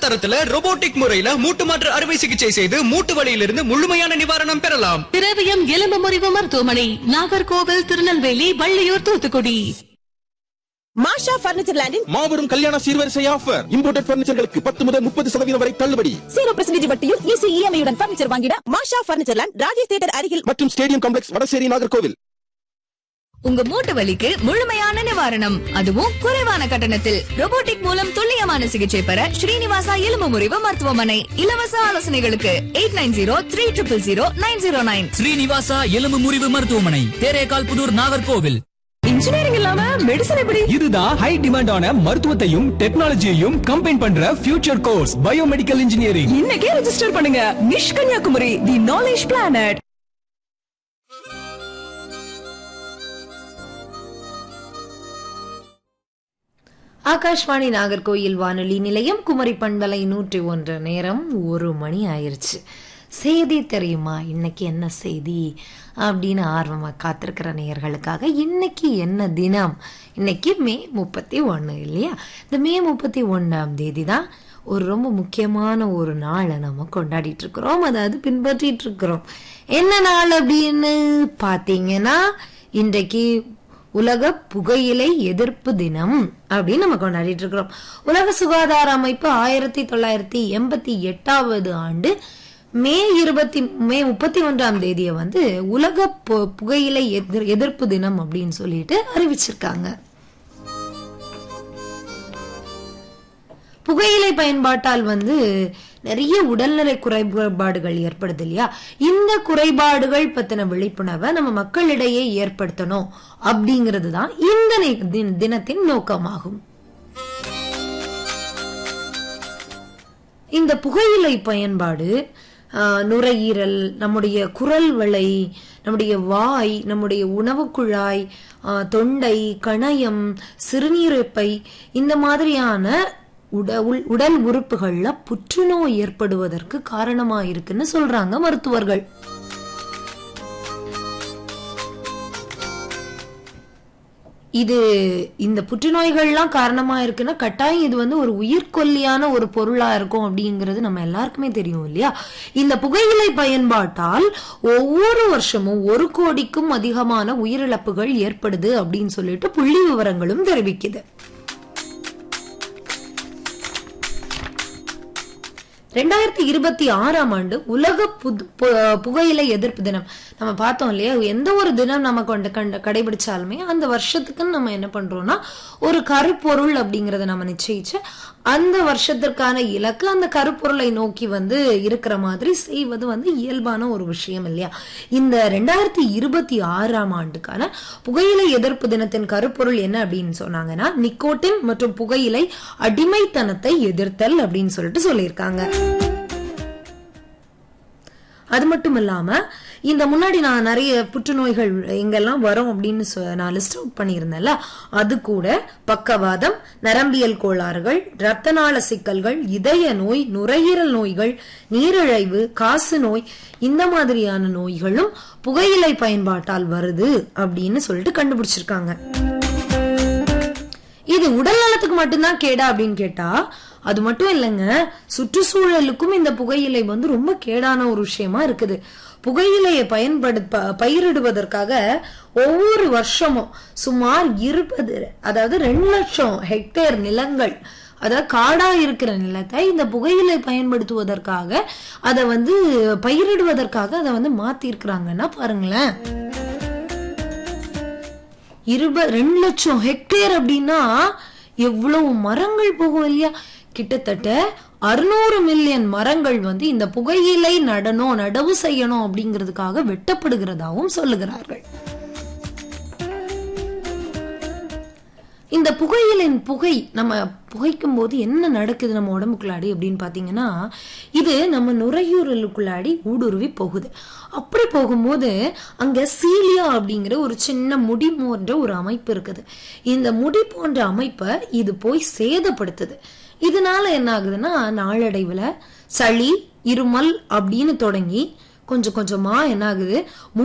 தரத்துல robotic முறையில மூட்டு மாற்று அறுவை சிகிச்சை செய்து மூட்டு வலியிலிருந்து முழுமையான நிவாரணம் பெறலாம் திரவியம் எலும்பு முறிவு மருத்துவமனை நாகர்கோவில் திருநெல்வேலி வள்ளியூர் தூத்துக்குடி மாஷா பர்னிச்சர் லேண்டின் மாபெரும் கல்யாண சீர்வரிசை ஆஃபர் இம்போர்ட்டட் பர்னிச்சர்களுக்கு பத்து முதல் முப்பது சதவீதம் வரை தள்ளுபடி ஜீரோ பர்சன்டேஜ் வட்டியில் ஈஸி இஎம்ஐயுடன் பர்னிச்சர் வாங்கிட Masha furniture land Rajesh theatre அருகில் மற்றும் ஸ்டேடியம் காம்ப்ளெக்ஸ் வடசேரி நாகர்கோவில் உங்க மூட்டு வலிக்கு முழுமையான நிவாரணம் அதுவும் குறைவான கட்டணத்தில் robotic மூலம் துல்லியமான சிகிச்சை பெற ஸ்ரீனிவாசா எலும்பு முறிவு மருத்துவமனை இலவச ஆலோசனைகளுக்கு eight nine zero three triple zero nine zero nine Srinivasa எலும்பு முறிவு மருத்துவமனை தேரேகால் புதூர் நாகர்கோவில் இன்ஜினியரிங் இல்லாம மெடிசன் எப்படி இதுதான் ஹை டிமாண்டான மருத்துவத்தையும் டெக்னாலஜியையும் கம்பைன் பண்ற ஃபியூச்சர் கோர்ஸ் பயோமெடிக்கல் இன்ஜினியரிங் இன்னைக்கே ரெஜிஸ்டர் பண்ணுங்க நிஷ் Kanyakumari the knowledge planet Akashvani Nagercoil வானொலி நிலையம் குமரி பண்பலை நூற்றி ஒன்று நேரம் ஒரு மணி ஆயிருச்சு செய்தி தெரியுமா இன்னைக்கு என்ன செய்தி அப்படின்னு ஆர்வமா காத்திருக்கிற நேயர்களுக்காக இன்னைக்கு என்ன தினம் இன்னைக்கு மே முப்பத்தி ஒன்று இல்லையா இந்த மே முப்பத்தி ஒன்றாம் தேதி தான் ஒரு ரொம்ப முக்கியமான ஒரு நாளை நம்ம கொண்டாடிட்டு இருக்கிறோம் அதாவது பின்பற்றிட்டு இருக்கிறோம் என்ன நாள் அப்படின்னு பார்த்தீங்கன்னா இன்றைக்கு உலக புகையிலை எதிர்ப்பு தினம் அப்படின்னு நம்ம கொண்டாடிட்டு இருக்கிறோம் உலக சுகாதார அமைப்பு ஆயிரத்தி தொள்ளாயிரத்தி எண்பத்தி எட்டாவது ஆண்டு மே இருபத்தி மே முப்பத்தி ஒன்றாம் தேதியை வந்து உலக பு- புகையிலை எதிர் எதிர்ப்பு தினம் அப்படின்னு சொல்லிட்டு அறிவிச்சிருக்காங்க புகையிலை பயன்பாட்டால் வந்து நிறைய உடல்நலை குறைபாடுகள் ஏற்படுது இல்லையா இந்த குறைபாடுகள் பத்தின விழிப்புணர்வை நம்ம மக்களிடையே ஏற்படுத்தணும் அப்படிங்கிறது தான் இந்த நி- தின- தினத்தின் நோக்கமாகும் இந்த புகையிலை பயன்பாடு ஆஹ், நுரையீரல் நம்முடைய குரல் வளை நம்முடைய வாய் நம்முடைய உணவுக் குழாய் ஆஹ், தொண்டை கணையம் சிறுநீரப்பை இந்த மாதிரியான உட உள்- உடல் உறுப்புகள்ல புற்றுநோய் ஏற்படுவதற்கு காரணமா இருக்குன்னு சொல்றாங்க மருத்துவர்கள் இது இந்த புற்றுநோய்கள்லாம் காரணமா இருக்குன்னா கட்டாயம் இது வந்து ஒரு உயிர்கொல்லியான ஒரு பொருளா இருக்கும் அப்படிங்கிறது நம்ம எல்லாருக்குமே தெரியும் இல்லையா இந்த புகையிலை பயன்பாட்டால் ஒவ்வொரு வருஷமும் ஒரு கோடிக்கும் அதிகமான உயிரிழப்புகள் ஏற்படுது அப்படின்னு சொல்லிட்டு புள்ளி விவரங்களும் தெரிவிக்குது ரெண்டாயிரத்தி இருபத்தி ஆறாம் ஆண்டு உலக புது பு- புகையிலை எதிர்ப்பு தினம் நம்ம பார்த்தோம் இல்லையா எந்த ஒரு தினம் நம்ம கொண்டு கண்ட கடைபிடிச்சாலுமே அந்த வருஷத்துக்குன்னு நம்ம என்ன பண்றோம்னா ஒரு கருப்பொருள் அப்படிங்கறத நம்ம நிச்சயிச்சு அந்த வருஷத்திற்கான இலக்கு அந்த கருப்பொருளை நோக்கி வந்து இருக்கிற மாதிரி செய்வது வந்து இயல்பான ஒரு விஷயம் இல்லையா இந்த ரெண்டாயிரத்தி இருபத்தி ஆறாம் ஆண்டுக்கான புகையிலை எதிர்ப்பு தினத்தின் கருப்பொருள் என்ன அப்படின்னு சொன்னாங்கன்னா நிக்கோட்டின் மற்றும் புகையிலை அடிமைத்தனத்தை எதிர்த்தல் அப்படின்னு சொல்லிட்டு சொல்லியிருக்காங்க அது மட்டும் இல்லாம இந்த முன்னாடி நான் நிறைய புற்றுநோய்கள் எங்கெல்லாம் வரும் அப்படின்னு சொ- நான் லிஸ்ட் அவுட் பண்ணியிருந்தேன்ல அது கூட பக்கவாதம் நரம்பியல் கோளாறுகள் இரத்த நாள சிக்கல்கள் இதய நோய் நுரையீரல் நோய்கள் நீரிழைவு காசு நோய் இந்த மாதிரியான நோய்களும் புகையிலை பயன்பாட்டால் வருது அப்படின்னு சொல்லிட்டு கண்டுபிடிச்சிருக்காங்க இது உடல் நலத்துக்கு மட்டும்தான் கேடா அப்படின்னு கேட்டா அது மட்டும் இல்லைங்க சுற்றுச்சூழலுக்கும் இந்த புகையிலை வந்து ரொம்ப கேடான ஒரு விஷயமா இருக்குது புகையிலையை பயன்படு ப- பயிரிடுவதற்காக ஒவ்வொரு வருஷமும் சுமார் இருபது அதாவது ரெண்டு லட்சம் ஹெக்டேர் நிலங்கள் அதாவது காடா இருக்கிற நிலத்தை இந்த புகையிலை பயன்படுத்துவதற்காக அதை வந்து பயிரிடுவதற்காக அதை வந்து மாத்தி இருக்கிறாங்கன்னா பாருங்களேன் இருப ரெண்டு லட்சம் ஹெக்டேர் அப்படின்னா எவ்வளவு மரங்கள் போகும் இல்லையா கிட்டத்தட்ட அறுநூறு மில்லியன் மரங்கள் வந்து இந்த புகையிலை நடணும் நடவு செய்யணும் அப்படிங்கிறதுக்காக வெட்டப்படுகிறதாவும் சொல்லுகிறார்கள் இந்த புகையிலின் புகை நம்ம புகைக்கும் போது என்ன நடக்குது நம்ம உடம்புக்குள்ளாடி அப்படின்னு பாத்தீங்கன்னா இது நம்ம நுரையீரலுக்குள்ளாடி ஊடுருவி போகுது அப்படி போகும்போது அங்க சீலியா அப்படிங்கிற ஒரு சின்ன முடி போன்ற ஒரு அமைப்பு இருக்குது இந்த முடி போன்ற அமைப்பை இது போய் சேதப்படுத்துது இதனால என்ன ஆகுதுன்னா நாளடைவுல சளி இருமல் அப்படின்னு தொடங்கி கொஞ்சம் கொஞ்சமா என்ன ஆகுது